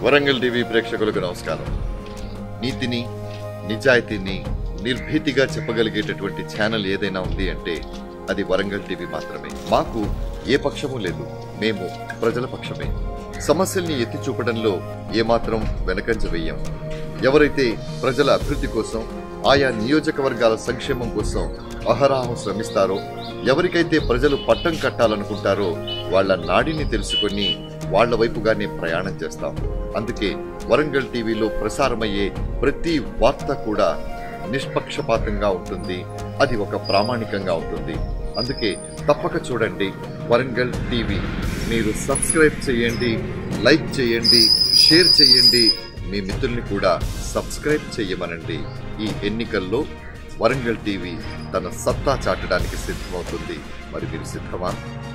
Warangal TV ప్రేక్షకులకు నమస్కారం నీతిని నిజాయితీని నిర్భీతిగా చెప్పగలిగేటటువంటి ఛానల్ ఏదైనా ఉంది అంటే అది వరంగల్ టీవీ మాత్రమే మాకు ఏ పక్షము లేదు మేము ప్రజల పక్షమే సమస్యల్ని ఎత్తి చూపడంలో ఏమాత్రం వెనకంజ వేయం ఎవరైతే ప్రజల అభివృద్ధి కోసం ఆయా నియోజకవర్గాల సంక్షేమం కోసం అహరాహం శ్రమిస్తారో ఎవరికైతే ప్రజలు పట్టం కట్టాలనుకుంటారో వాళ్ళ నాడిని తెలుసుకొని వాళ్ళ వైపుగానే ప్రయాణం చేస్తాం అందుకే వరంగల్ టీవీలో ప్రసారమయ్యే ప్రతి వార్త కూడా నిష్పక్షపాతంగా ఉంటుంది అది ఒక ప్రామాణికంగా ఉంటుంది అందుకే తప్పక చూడండి వరంగల్ టీవీ మీరు సబ్స్క్రైబ్ చేయండి లైక్ చేయండి షేర్ చేయండి మీ మిత్రుల్ని కూడా సబ్స్క్రైబ్ చేయమనండి ఈ ఎన్నికల్లో వరంగల్ టీవీ తన సత్తా చాటడానికి సిద్ధమవుతుంది మరి మీరు సిద్ధమా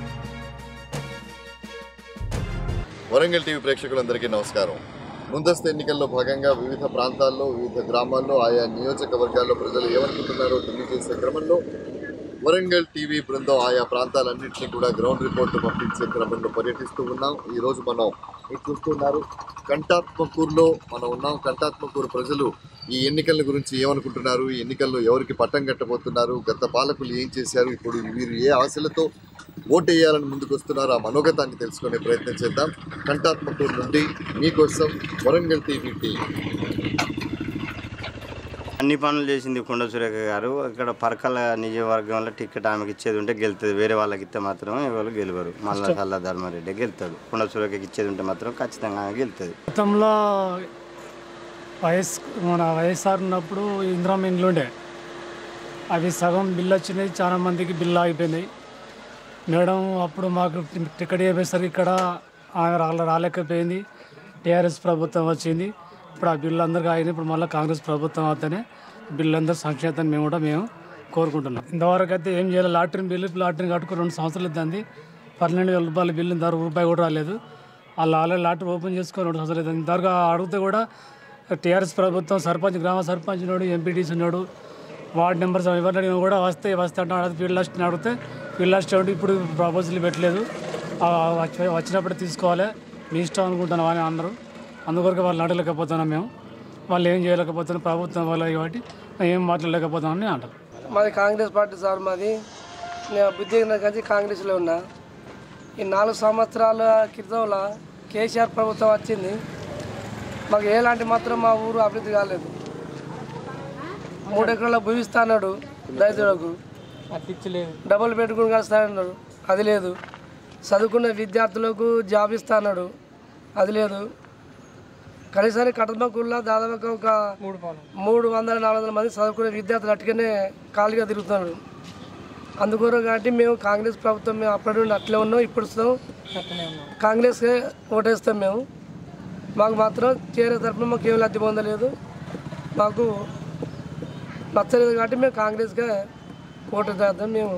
వరంగల్ టీవీ ప్రేక్షకులందరికీ నమస్కారం ముందస్తు ఎన్నికల్లో భాగంగా వివిధ ప్రాంతాల్లో వివిధ గ్రామాల్లో ఆయా నియోజకవర్గాల్లో ప్రజలు ఏమనుకుంటున్నారో తెలియజేసే క్రమంలో వరంగల్ టీవీ బృందం ఆయా ప్రాంతాలన్నింటినీ కూడా గ్రౌండ్ రిపోర్ట్ పంపించే క్రమంలో పర్యటిస్తూ ఉన్నాం ఈ రోజు మనం మీరు చూస్తున్నారు కంటాత్మకూరులో మనం ఉన్నాం కంటాత్మకూరు ప్రజలు ఈ ఎన్నికల గురించి ఏమనుకుంటున్నారు ఈ ఎన్నికల్లో ఎవరికి పట్టం కట్టబోతున్నారు గత పాలకులు ఏం చేశారు ఇప్పుడు వీరు ఏ ఆశలతో ఓటు వేయాలని ముందుకు వస్తున్నారు ఆ మనోగతాన్ని తెలుసుకునే ప్రయత్నం చేద్దాం కంటాత్మకూరు నుండి మీకోసం వరంగల్ టీవీ టీం అన్ని పనులు చేసింది కొండ సురేఖ గారు ఇక్కడ పరకల నియోజకవర్గంలో టికెట్ ఆమెకి ఇచ్చేది ఉంటే గెలుతుంది వేరే వాళ్ళకి ఇస్తే మాత్రం ఎవరు గెలవరు మల్ల సల్లా ధర్మారెడ్డి గెలుతాడు కొండ సురేఖకి ఇచ్చేది ఉంటే మాత్రం ఖచ్చితంగా ఆమె గెలుతుంది గతంలో వైఎస్ మన వైఎస్ఆర్ ఉన్నప్పుడు ఇందిరామ ఇండ్లు ఉండే అవి సగం బిల్లు వచ్చినాయి చాలా మందికి బిల్లు ఆగిపోయినాయి మేడం అప్పుడు మాకు టికెట్ వేసేసరికి ఇక్కడ ఆమె రాలే రాలేకపోయింది టీఆర్ఎస్ ప్రభుత్వం వచ్చింది ఇప్పుడు ఆ బిల్లు అందరికీ ఆగినాయి ఇప్పుడు మళ్ళీ కాంగ్రెస్ ప్రభుత్వం అవుతానే బిల్లు అందరూ సంక్షేమతని మేము కూడా మేము కోరుకుంటున్నాం ఇంతవరకు అయితే ఏం చేయాలి లాటరీ బిల్లు లాటరీ కట్టుకుని రెండు సంవత్సరాలు అవుతుంది పన్నెండు వేల రూపాయల బిల్లు ఇంతవరకు రూపాయి కూడా రాలేదు వాళ్ళు ఆల్రెడీ లాటరీ ఓపెన్ చేసుకొని రెండు సంవత్సరాలు అవుతుంది ఇంతవరకు అడిగితే కూడా టీఆర్ఎస్ ప్రభుత్వం సర్పంచ్ గ్రామ సర్పంచ్ ఉన్నాడు ఎంపీటీసీ ఉన్నాడు వార్డ్ నెంబర్స్ ఎవరిని అడిగినా కూడా వస్తే వస్తే అంటాడు అది ఫీల్డ్ లాస్ట్ అడిగితే ఫీల్డ్ లాస్ట్ ఉంటే ఇప్పుడు ప్రపోజల్ పెట్టలేదు ఆ వచ్చి- వచ్చినప్పుడు తీసుకోవాలి మీ ఇష్టం అనుకుంటున్నాం అని అన్నారు అందుకొరకు వాళ్ళు అడగలేకపోతున్నాం మేము వాళ్ళు ఏం చేయలేకపోతున్నాం ప్రభుత్వం వల్ల కాబట్టి మేము ఏం మాట్లాడలేకపోతున్నామని అంటారు మాది కాంగ్రెస్ పార్టీ సార్ మాది నేను బుద్ధి ఎరిగిన కానీ కాంగ్రెస్లో ఉన్నా ఈ నాలుగు సంవత్సరాల క్రితంలో కేసీఆర్ ప్రభుత్వం వచ్చింది మాకు ఎలాంటి మాత్రం మా ఊరు అభివృద్ధి కాలేదు మూడు ఎకరాల భూమి ఇస్తాడు రైతులకు డబుల్ బెడ్రూమ్ కలుస్తానన్నాడు అది లేదు చదువుకున్న విద్యార్థులకు జాబ్ ఇస్తాడు అది లేదు కనీసానికి కటమకుల్లో దాదాపు ఒక మూడు వందల నాలుగు వందల మంది చదువుకునే విద్యార్థులు అట్టుగానే ఖాళీగా తిరుగుతున్నారు అందుకోరు కాబట్టి మేము కాంగ్రెస్ ప్రభుత్వం మేము అప్పటి నుండి అట్లే ఉన్నాం ఇప్పుడు వస్తాం కాంగ్రెస్కే ఓటేస్తాం మేము మాకు మాత్రం చేరే తరఫున మాకు ఏం లబ్ధి పొందలేదు మాకు నచ్చలేదు కాబట్టి మేము కాంగ్రెస్కే ఓటు చేద్దాం మేము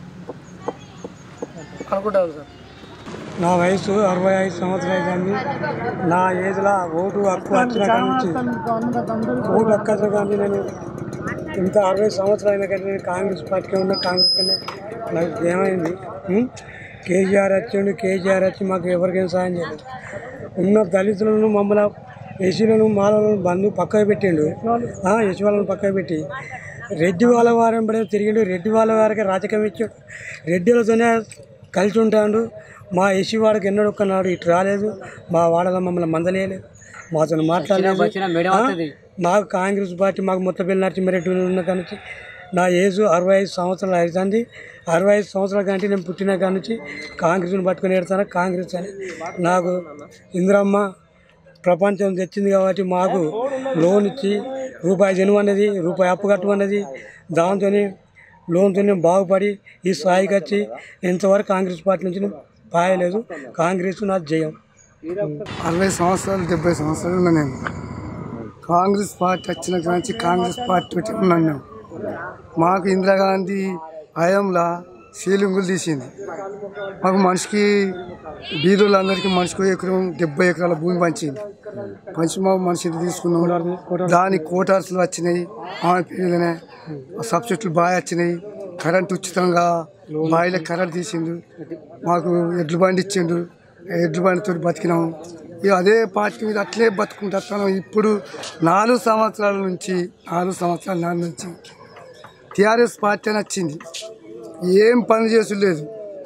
అనుకుంటాం సార్ నా వయసు అరవై ఐదు సంవత్సరాలు కానీ నా ఏజ్లో ఓటు హక్కు వచ్చిన కాడి నుంచి ఓటు హక్కు వచ్చిన కానీ నేను ఇంత అరవై సంవత్సరాలు అయినా కానీ నేను కాంగ్రెస్ పార్టీకి ఉన్న కాంగ్రెస్ కన్నా నాకు ఏమైంది ఉం? కేజీఆర్ వచ్చిండు కేజీఆర్ వచ్చి మాకు ఎవరికైనా సాయం చేయలేదు ఉన్న దళితులను మమ్మల్ని ఎస్సీలను మాలను బంధు పక్కకు పెట్టిండు ఆ, ఎస్సీ వాళ్ళని పక్కకు పెట్టి రెడ్డి వాళ్ళ వారం పడే తిరిగిండు రెడ్డి వాళ్ళ వారికి రాజకీయం ఇచ్చాడు రెడ్డిలతోనే కలిసి ఉంటాడు మా ఎస్సీ వాడికి ఎన్నడూ ఒక్కనాడు ఇటు రాలేదు మా వాడలో మమ్మల్ని మందలేయలేదు మాతో మాట్లాడలేదు ఆ, మాకు కాంగ్రెస్ పార్టీ మాకు మొత్తపల్లి నరసింహారెడ్డి ఉన్న కాడ నుంచి నా ఏజ్ అరవై ఐదు సంవత్సరాలు అవుతుంది అరవై ఐదు సంవత్సరాల కంటే నేను పుట్టిన కాడ నుంచి కాంగ్రెస్ని పట్టుకొని ఎడతాను కాంగ్రెస్ అని నాకు ఇందిరమ్మ ప్రపంచం తెచ్చింది కాబట్టి మాకు లోన్ ఇచ్చి రూపాయి జనుమన్నది రూపాయి అప్పు కట్టమన్నది దాంతో లోన్తో బాగుపడి ఈ స్థాయికి వచ్చి ఇంతవరకు కాంగ్రెస్ పార్టీ నుంచి నేను పాయలేదు కాంగ్రెస్ నా జయం అరవై సంవత్సరాలు డెబ్బై సంవత్సరాలు ఉన్నా నేను కాంగ్రెస్ పార్టీ వచ్చిన కాడ నుంచి కాంగ్రెస్ పార్టీ తోటి ఉన్నాను నేను మాకు ఇందిరాగాంధీ హయాంలో సీలింగులు తీసింది మాకు మనిషికి బీదులందరికీ మనిషికి ఎకరం డెబ్బై ఎకరాల భూమి పంచింది పంచి మా మనిషిని తీసుకున్నాం దానికి కోటార్స్లు వచ్చినాయి ఆమె పేరులోనే సబ్సిడీలు బాగా వచ్చినాయి కరెంట్ ఉచితంగా బాయిలో కరెంట్ తీసిండు మాకు ఎడ్ల బండి ఇచ్చిండు ఎడ్ల బండితో బతికినాము ఇక అదే పార్టీ మీద అట్లే బతుకుంటాను ఇప్పుడు నాలుగు సంవత్సరాల నుంచి నాలుగు సంవత్సరాల నాటి నుంచి టీఆర్ఎస్ పార్టీ అని వచ్చింది ఏం పని చేసులేదు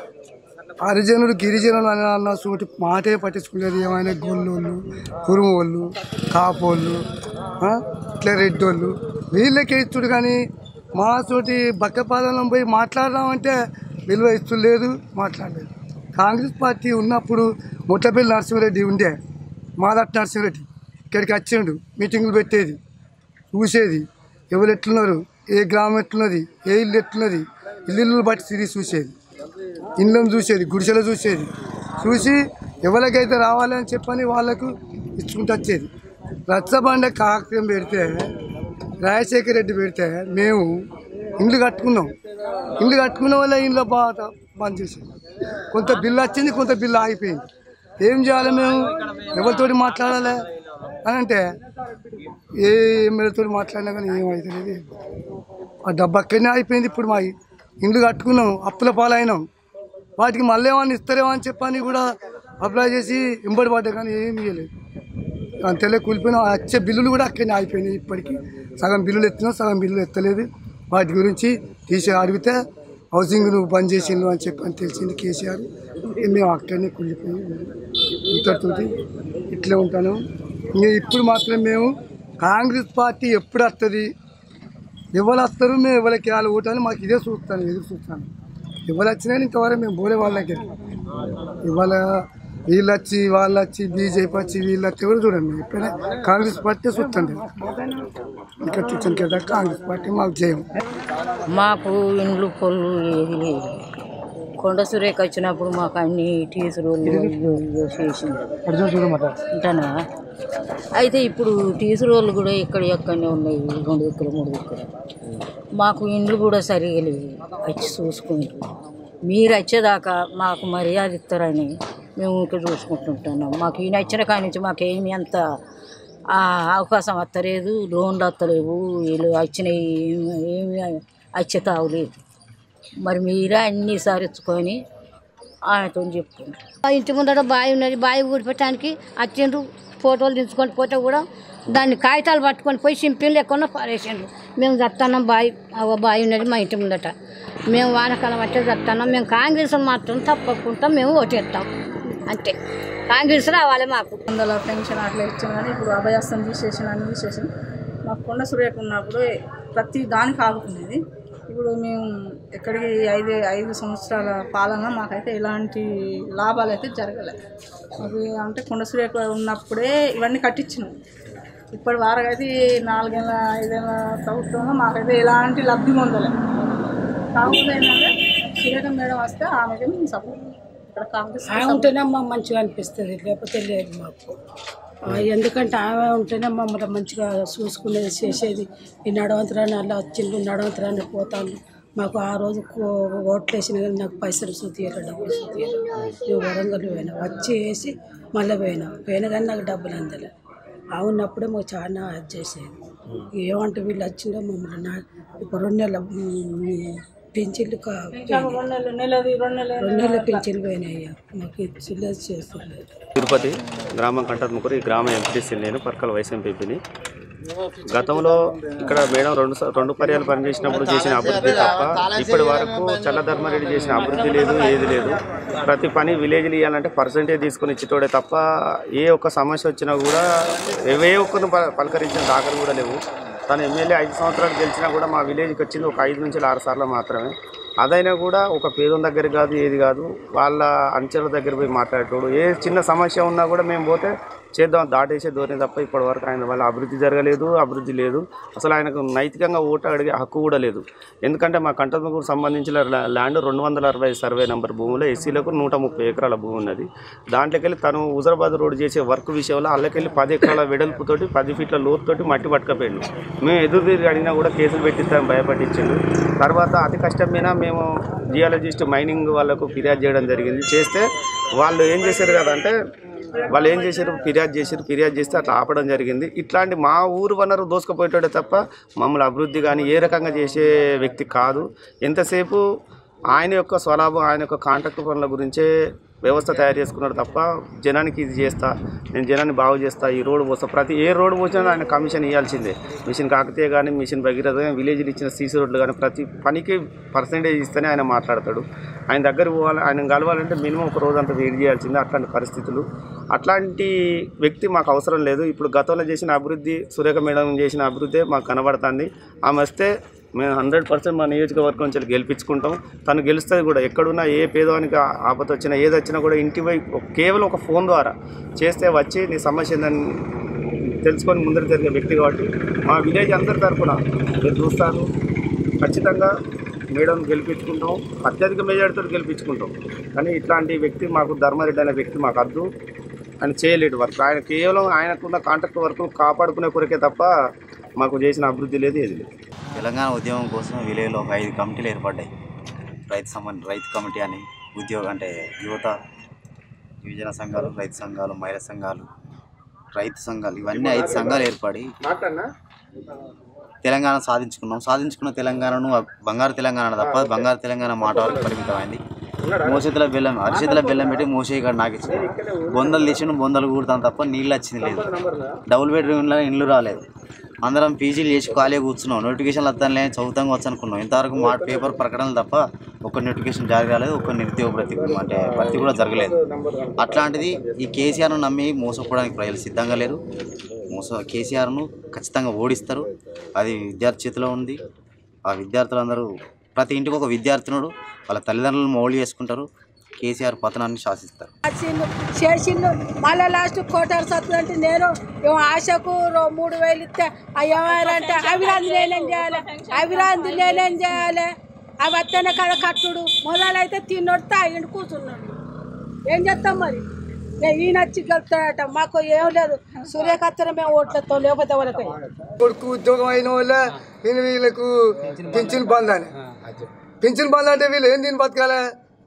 హరిజనుడు గిరిజనులు అని అన్న చోటు మాటే పట్టించుకోలేదు ఏమైనా గొల్లోళ్ళు కురుమోళ్ళు కాపోళ్ళు ఆ, ఇట్లా రెడ్డోళ్ళు వీళ్ళకే ఇస్తుడు కానీ మా చోటి బక్కపాలనం పోయి మాట్లాడదామంటే విలువ ఇస్తులేదు మాట్లాడలేదు కాంగ్రెస్ పార్టీ ఉన్నప్పుడు ముట్టపల్లి నరసింహారెడ్డి ఉండే మాదట్ నరసింహారెడ్డి ఇక్కడికి వచ్చిండు మీటింగులు పెట్టేది చూసేది ఎవరు ఎట్లున్నారు ఏ గ్రామం ఎట్లున్నది ఏ ఇల్లు ఎట్లున్నది ఇల్లు బట్టి తిరిగి చూసేది ఇండ్లను చూసేది గుడిసెలు చూసేది చూసి ఎవరికైతే రావాలని చెప్పని వాళ్ళకు ఇచ్చుకుంటూ వచ్చేది రచ్చబండ కార్యక్రమం పెడితే రాజశేఖర రెడ్డి పెడితే మేము ఇండ్లు కట్టుకున్నాం ఇండ్లు కట్టుకున్న వల్ల ఇంట్లో బాగా బంద్ చేసేది కొంత బిల్లు వచ్చింది కొంత బిల్లు ఆగిపోయింది ఏం చేయాలి మేము ఎవరితోటి మాట్లాడాలి అని అంటే ఏ ఎమ్మెల్యేతో మాట్లాడినా కానీ ఏమవుతుంది ఆ డబ్బు అక్కడనే అయిపోయింది ఇప్పుడు మా ఇండ్లు కట్టుకున్నాం అప్పుల పాలైనాం వాటికి మళ్ళీ ఏమన్నా ఇస్తారేమో అని చెప్పని కూడా అప్లై చేసి ఇంబడి పడ్డా కానీ ఏమి ఇవ్వలేదు అంతేలే కూలిపోయినా వచ్చే బిల్లులు కూడా అక్కడనే అయిపోయినాయి ఇప్పటికి సగం బిల్లులు ఎత్తినా సగం బిల్లులు ఎత్తలేదు వాటి గురించి తీసి అడిగితే హౌసింగ్ నువ్వు బంద్ చేసిండు అని చెప్పి అని తెలిసింది కేసీఆర్ మేము అక్కడనే కూలిపోయి ఇంతటితోటి ఇట్లే ఉంటాను ఇంకా ఇప్పుడు మాత్రం మేము కాంగ్రెస్ పార్టీ ఎప్పుడు వస్తుంది ఎవరు వస్తారు మేము ఎవరికి వాళ్ళు ఓటాని మాకు ఇదే చూస్తాను ఎదురు చూస్తాను ఎవరు వచ్చినా ఇంతవరకు మేము పోలే వాళ్ళ దగ్గర ఇవాళ వీళ్ళు వచ్చి వాళ్ళు వచ్చి బీజేపీ వచ్చి వీళ్ళు వచ్చి ఎవరు చూడండి మేము ఎప్పుడైనా కాంగ్రెస్ పార్టీ చూస్తాం ఇంకా చూసాను కదా కాంగ్రెస్ పార్టీ మాకు జయం మాకు ఇండ్లు పొల్లు ఏది లేదు కొండ సురేఖ వచ్చినప్పుడు మాకు అన్ని టీసులు చేసింది ఉంటానా అయితే ఇప్పుడు టీసురోళ్ళు కూడా ఇక్కడ ఎక్కడనే ఉన్నాయి రెండు దిక్కులు మూడు దిక్కులు మాకు ఇండ్లు కూడా సరిగా లేవు వచ్చి చూసుకుంటారు మీరు వచ్చేదాకా మాకు మర్యాద ఇస్తారని మేము ఇక్కడ చూసుకుంటుంటున్నాం మాకు ఈయన వచ్చిన కాడి నుంచి మాకేమి అంత ఆ, అవకాశం వస్తలేదు లోన్లు వస్తలేవు వీళ్ళు వచ్చినవి ఏమి వచ్చే తావులేదు మరి మీరే అన్నీ సారించుకొని ఆయనతో చెప్పుకుంటారు ఆ ఇంటి ముందర బావి ఉన్నది బావి ఊడిపెట్టడానికి వచ్చిండ్రు ఫోటోలు దించుకొని పోతే కూడా దాన్ని కాగితాలు పట్టుకొని పోయి సింపిల్ లేకుండా పారేసిండ్రు మేము చస్తున్నాం బావి ఆ బావి ఉన్నది మా ఇంటి ముందట మేము వానకాలం అంటే చస్తున్నాం మేము కాంగ్రెస్ మాత్రం తప్పకుండా మేము ఓటేస్తాం అంతే కాంగ్రెస్ రావాలి మాకు వందల పెన్షన్ అట్లా ఇచ్చాను కానీ ఇప్పుడు అభయాస్తం తీసేసిన అన్ని తీసేసి మాకు కొండ సురేఖ ఉన్నప్పుడు ప్రతి దానికి ఆగుకునేది ఇప్పుడు మేము ఎక్కడికి ఐదు ఐదు సంవత్సరాల పాలన మాకైతే ఎలాంటి లాభాలు అయితే జరగలేదు మాకు అంటే కొండ సురేఖ ఉన్నప్పుడే ఇవన్నీ కట్టించినాం ఇప్పటి వరకు అయితే ఈ నాలుగేళ్ళ ఐదేళ్ళ ప్రభుత్వంలో మాకైతే ఎలాంటి లబ్ధి పొందలేదు కాకపోతే ఏంటంటే సురేఖ మేడం వస్తే ఆమెకి మేము సపోర్ట్ ఇక్కడ కాంగ్రెస్ ఆమె ఉంటేనే మాకు మంచిగా అనిపిస్తుంది లేకపోతే లేదు మాకు ఆ, ఎందుకంటే ఆమె ఉంటేనే మమ్మల్ని మంచిగా చూసుకునేది చేసేది ఈ నడవంతరాన్ని అలా వచ్చిండు నడవంతరాన్ని పోతాను మాకు ఆ రోజు కో- ఓట్లు వేసిన కానీ నాకు పైసలు సూతియారు డబ్బులు సూతియారు నువ్వు వరంగల్ పోయినా వచ్చి వేసి మళ్ళీ పోయినా పోయినా కానీ నాకు డబ్బులు అందలే ఆ ఉన్నప్పుడే మాకు చాలా అది చేసేది ఏమంటే వీళ్ళు వచ్చిందో మమ్మల్ని నా ఇప్పుడు రెండు నెలల పెంచిళ్ళు కా రెండు నెలలు నెలది రెండు నెలలు రెండు నెలల పెంచిళ్ళు పోయినాయి మాకు ఇచ్చి చేస్తలేదు తిరుపతి గ్రామం కంటత్ముకూరు ఈ గ్రామ ఎంపీటీసీ నేను పర్కల వైస్ ఎంపీపీని గతంలో ఇక్కడ మేడం రెండు స- రెండు పర్యాలు పనిచేసినప్పుడు చేసిన అభివృద్ధి తప్ప ఇప్పటి వరకు చల్లధర్మారెడ్డి చేసిన అభివృద్ధి లేదు ఏది లేదు ప్రతి పని విలేజ్లు ఇవ్వాలంటే పర్సంటేజ్ తీసుకొని ఇచ్చేటోడే తప్ప ఏ ఒక్క సమస్య వచ్చినా కూడా ఏ ఒక్కరిని ప- పలకరించిన దాఖలు కూడా లేవు తను ఎమ్మెల్యే ఐదు సంవత్సరాలు గెలిచినా కూడా మా విలేజ్కి వచ్చింది ఒక ఐదు నుంచి ఆరు సార్లు మాత్రమే అదైనా కూడా ఒక పేదల దగ్గర కాదు ఏది కాదు వాళ్ళ అంచెల దగ్గర పోయి మాట్లాడేటోడు ఏ చిన్న సమస్య ఉన్నా కూడా మేము పోతే చేద్దాం దాటేసే ధోరణి తప్ప ఇప్పటి వరకు ఆయన వల్ల అభివృద్ధి జరగలేదు అభివృద్ధి లేదు అసలు ఆయనకు నైతికంగా ఓటు అడిగే హక్కు కూడా లేదు ఎందుకంటే మా కంటకు సంబంధించిన ల్యా- ల్యాండ్ రెండు వందల అరవై సర్వే నెంబర్ భూమిలో ఎస్సీలకు నూట ముప్పై ఎకరాల భూమి ఉన్నది దాంట్లోకి వెళ్ళి తను హుజరాబాద్ రోడ్ చేసే వర్క్ విషయంలో అల్లకెళ్ళి పది ఎకరాల వెడల్పుతోటి పది ఫీట్ల లోతుతోటి మట్టి పట్టుకపోయిండు మేము ఎదురు తిరిగి అడిగినా కూడా కేసులు పెట్టిస్తామని భయపట్టించిండు తర్వాత అతి కష్టం మీద మేము జియాలజిస్ట్ మైనింగ్ వాళ్ళకు ఫిర్యాదు చేయడం జరిగింది చేస్తే వాళ్ళు ఏం చేశారు కదంటే వాళ్ళు ఏం చేశారు ఫిర్యాదు చేశారు ఫిర్యాదు చేస్తే అట్లా ఆపడం జరిగింది ఇట్లాంటి మా ఊరు వనరు దోసుకుపోయేటోడే తప్ప మమ్మల్ని అభివృద్ధి కానీ ఏ రకంగా చేసే వ్యక్తి కాదు ఎంతసేపు ఆయన యొక్క స్వలాభం ఆయన యొక్క కాంట్రాక్ట్ పనుల గురించే వ్యవస్థ తయారు చేసుకున్నాడు తప్ప జనానికి ఇది చేస్తా నేను జనాన్ని బాగు చేస్తా ఈ రోడ్డు పోస్తా ప్రతి ఏ రోడ్డు పోసినా ఆయన కమిషన్ ఇవ్వాల్సిందే మిషన్ కాకతీయ కానీ మిషన్ భగీరథ కానీ విలేజ్లు ఇచ్చిన సీసీ రోడ్లు కానీ ప్రతి పనికి పర్సంటేజ్ ఇస్తేనే ఆయన మాట్లాడతాడు ఆయన దగ్గర పోవాలి ఆయన కలవాలంటే మినిమం ఒక రోజు అంతా వెయిట్ చేయాల్సిందే అట్లాంటి పరిస్థితులు అట్లాంటి వ్యక్తి మాకు అవసరం లేదు ఇప్పుడు గతంలో చేసిన అభివృద్ధి సురేఖ మేడం చేసిన అభివృద్ధి మాకు కనబడుతుంది ఆమె వస్తే మేము హండ్రెడ్ పర్సెంట్ మా నియోజకవర్గం నుంచి గెలిపించుకుంటాం తను గెలుస్తుంది కూడా ఎక్కడున్నా ఏ పేదవానికి ఆ- ఆపద వచ్చినా ఏది వచ్చినా కూడా ఇంటి వైపు కేవలం ఒక ఫోన్ ద్వారా చేస్తే వచ్చి నీ సమస్య ఏందని తెలుసుకొని ముందర జరిగే వ్యక్తి కాబట్టి మా విలేజ్ అందరి తరఫున మీరు చూస్తారు ఖచ్చితంగా మేడం గెలిపించుకుంటాం అత్యధిక మెజార్టీతో గెలిపించుకుంటాం కానీ ఇట్లాంటి వ్యక్తి మాకు ధర్మారెడ్డి అనే వ్యక్తి మాకు అద్దు ఆయన చేయలేడు వర్క్ ఆయన కేవలం ఆయనకున్న కాంట్రాక్ట్ వర్క్ కాపాడుకునే కొరకే తప్ప మాకు చేసిన అభివృద్ధి లేదు ఏది లేదు తెలంగాణ ఉద్యమం కోసం విలేజ్లో ఒక ఐదు కమిటీలు ఏర్పడ్డాయి రైతు సంబంధ రైతు కమిటీ అని ఉద్యోగ అంటే యువత యువజన సంఘాలు రైతు సంఘాలు మహిళా సంఘాలు రైతు సంఘాలు ఇవన్నీ ఐదు సంఘాలు ఏర్పడి తెలంగాణ సాధించుకున్నాం సాధించుకున్న తెలంగాణను బంగారు తెలంగాణ తప్ప బంగారు తెలంగాణ మాట వరకు పరిమితమైంది మోసేతుల బెల్లం అరిచేతుల బెల్లం పెట్టి మోసే ఇక్కడ నాకు ఇచ్చింది బొందలు తీసిన బొందలు కూడతాం తప్ప నీళ్ళు వచ్చింది లేదు డబుల్ బెడ్రూమ్లో ఇండ్లు రాలేదు అందరం పీజీలు చేసి ఖాళీగా కూర్చున్నాం నోటిఫికేషన్లు వద్దాంలే చదువుతాం వచ్చు అనుకున్నాం ఇంతవరకు మా పేపర్ ప్రకటనలు తప్ప ఒక్క నోటిఫికేషన్ జారీ రాలేదు ఒక్క నిరుద్యోగ భర్తీ అంటే భర్తీ కూడా జరగలేదు అట్లాంటిది ఈ కేసీఆర్ను నమ్మి మోసపోవడానికి ప్రజలు సిద్ధంగా లేరు మోస కేసీఆర్ను ఖచ్చితంగా ఓడిస్తారు అది విద్యార్థి చేతిలో ఉంది ఆ విద్యార్థులందరూ ప్రతి ఇంటికి ఒక విద్యార్థినుడు వాళ్ళ తల్లిదండ్రులను మౌలి చేసుకుంటారు కేసీఆర్ పతనాన్ని శాసిస్తారు వచ్చిండు చేసిండు మళ్ళీ లాస్ట్ కోటారు సత్తుదంటే నేను ఏమో ఆశకు రో- మూడు వేలు ఇస్తే అయ్యవారంటే అవిరాంది నేనేం చేయాలి అవిరాంది నేనేం చేయాలి అవి వస్తేనే కదా కట్టుడు మొదలైతే తిన్నొడితే అయ్యిండు కూర్చున్నాడు ఏం చేస్తాం మరి ఏ ఈయన వచ్చి గెలుస్తాడట మాకు ఏం లేదు సూర్యకత్తెర మేము ఓట్లతో లేకపోతే వాళ్ళకి కొడుకు ఉద్యోగం అయిన వాళ్ళ వీళ్ళు వీళ్ళకు పింఛన్ బంద్ అని పింఛన్ బంద్ అంటే వీళ్ళు ఏం దీన్ని బతకాలి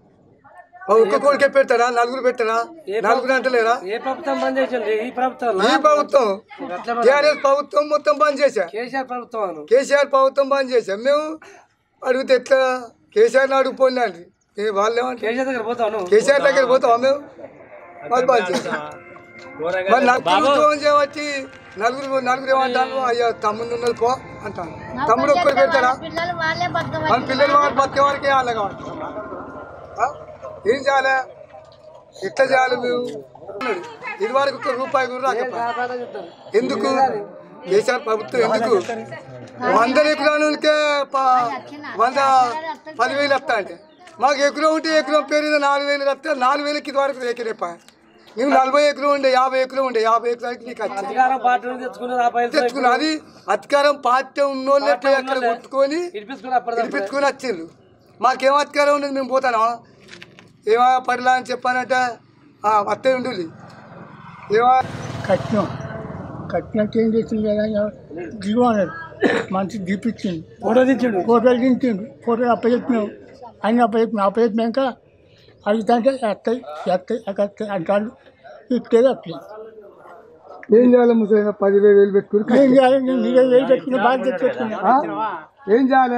ఆ ఒక్క కొడుకే పెడతారా నలుగురు పెట్టారా నలుగురు అంటలేరా ఏ ప్రభుత్వం బంద్ చేసింది ఈ ప్రభుత్వం ఈ ప్రభుత్వం టీఆర్ఎస్ ప్రభుత్వం మొత్తం బంద్ చేశా కేసీఆర్ ప్రభుత్వం అను. కేసీఆర్ ప్రభుత్వం బంద్ చేశాం మేము అడిగితే ఎట్లా కేసీఆర్ అడుగుపోయినా అండి ఏ వాళ్ళు ఏమంటారు కేసీఆర్ దగ్గర పోతాను కేసీఆర్ దగ్గర పోతావా మేము మరి బంద్ చేశాం మరి నలుగురు ఉద్యోగం చేయవచ్చి నలుగురు నలుగురు ఏమంటాను అయ్యా తమ్ముడు ఉన్నది పో అంటాను తమ్ముడు ఒక్కరు పెడతారా పిల్లలు వాళ్ళే బతకవాలి మన పిల్లలు వాళ్ళు బతికే వారికి వేయాలి కావాలి ఆ? ఏం చేయాలి ఎట్లా చేయాలి మేము ఇది వరకు ఒక్క రూపాయి కూడా రాకపోయా ఎందుకు కేసీఆర్ ప్రభుత్వం ఎందుకు వంద ఎకరాలకే వంద పదివేలు వస్తా అంటే మాకు ఎకరం ఉంటే ఎకరం పేరు నాలుగు వేలు వస్తే నాలుగు వేలకి ఇది వరకు ఎకరేపా మేము నలభై ఎకరం ఉండే యాభై ఎకరం ఉండే యాభై ఎకరాలకి నీకు వచ్చింది అధికారం పార్టీ నుంచి తెచ్చుకున్నారు ఆ పైసలు తెచ్చుకున్నా అది అధికారం పార్టీ ఉన్నోళ్ళే పోయి అక్కడ కొట్టుకొని ఇడిపించుకుని అప్పటిదాకా ఇడిపించుకొని వచ్చిండ్రు మాకేం అధికారం ఉండదు మేము పోతానా ఏమా పడలా అని చెప్పానంటే అత్తే ఉండు ఏమా కట్నం కట్నం ఏం చేసింది కదా దిగు అన్నాడు మంచి దీపించింది ఫోటో దించిండు ఫోటోలు దించిండు ఫోటో అప్పచెప్పినాం అన్ని అప్పచెప్పినాం అప్పచెప్పినాక అడుగుతుంటే ఎత్తాయి ఎత్తాయి ఎత్తాయి అంటాడు ఇట్టే అట్లేదు ఏం చేయాలి ముసలి పదివేలు వేలు పెట్టుకుని ఏం చేయాలి నేను ఇరవై వేలు పెట్టుకున్నా బాగా తెచ్చుకున్నా ఆ? ఏం చేయాలి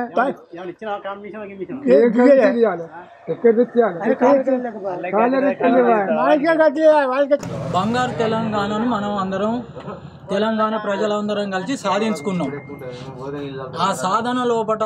ఏం కమిషన్ ఇవ్వాలి ఎక్కడ తెచ్చేయాలి కాలేజ్ ఎక్కడ వాళ్ళకే కట్టి వాళ్ళకి బంగారు తెలంగాణను మనం అందరం తెలంగాణ ప్రజలందరం కలిసి సాధించుకున్నాం ఆ సాధన లోపట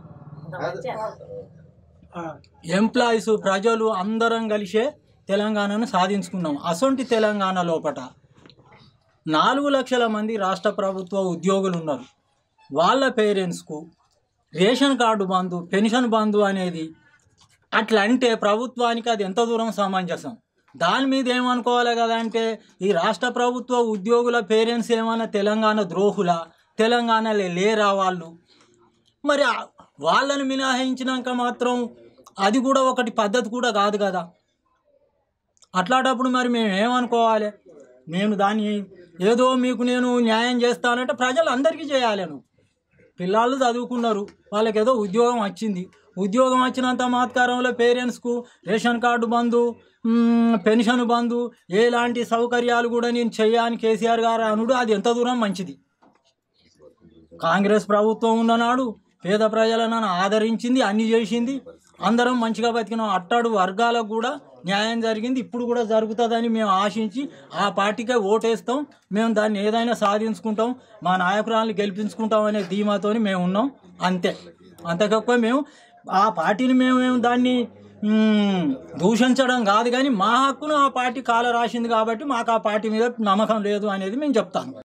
ఎంప్లాయీస్ ప్రజలు అందరం కలిసే తెలంగాణను సాధించుకున్నాం అసొంటి తెలంగాణ లోపట నాలుగు లక్షల మంది రాష్ట్ర ప్రభుత్వ ఉద్యోగులు ఉన్నారు వాళ్ళ పేరెంట్స్కు రేషన్ కార్డు బంధు పెన్షన్ బంధు అనేది అట్లా అంటే ప్రభుత్వానికి అది ఎంత దూరం సమంజసం దాని మీద ఏమనుకోవాలి కదా అంటే ఈ రాష్ట్ర ప్రభుత్వ ఉద్యోగుల పేరెంట్స్ ఏమైనా తెలంగాణ ద్రోహుల తెలంగాణలో లేరా వాళ్ళు మరి ఆ- వాళ్ళని మినహాయించినాక మాత్రం అది కూడా ఒకటి పద్ధతి కూడా కాదు కదా అట్లాంటప్పుడు మరి మేము ఏమనుకోవాలి నేను దాన్ని ఏదో మీకు నేను న్యాయం చేస్తానంటే ప్రజలు అందరికీ చేయాలి నువ్వు పిల్లలు చదువుకున్నారు వాళ్ళకి ఏదో ఉద్యోగం వచ్చింది ఉద్యోగం వచ్చినంత మాత్కారంలో పేరెంట్స్కు రేషన్ కార్డు బంధు మ్, పెన్షన్ బంధు ఎలాంటి సౌకర్యాలు కూడా నేను చెయ్యాని కేసీఆర్ గారు అనుడు అది ఎంత దూరం మంచిది కాంగ్రెస్ ప్రభుత్వం ఉన్ననాడు పేద ప్రజలను ఆదరించింది అన్ని చేసింది అందరం మంచిగా బతికినాం అట్టాడు వర్గాలకు కూడా న్యాయం జరిగింది ఇప్పుడు కూడా జరుగుతుందని మేము ఆశించి ఆ పార్టీకే ఓటేస్తాం మేము దాన్ని ఏదైనా సాధించుకుంటాం మా నాయకురాలను గెలిపించుకుంటాం అనే ధీమాతోని మేము ఉన్నాం అంతే అంతకక్కువ మేము ఆ పార్టీని మేము మేము దాన్ని మ్మ్, దూషించడం కాదు కానీ మా హక్కును ఆ పార్టీ కాల రాసింది కాబట్టి మాకు ఆ పార్టీ మీద నమ్మకం లేదు అనేది మేము చెప్తాను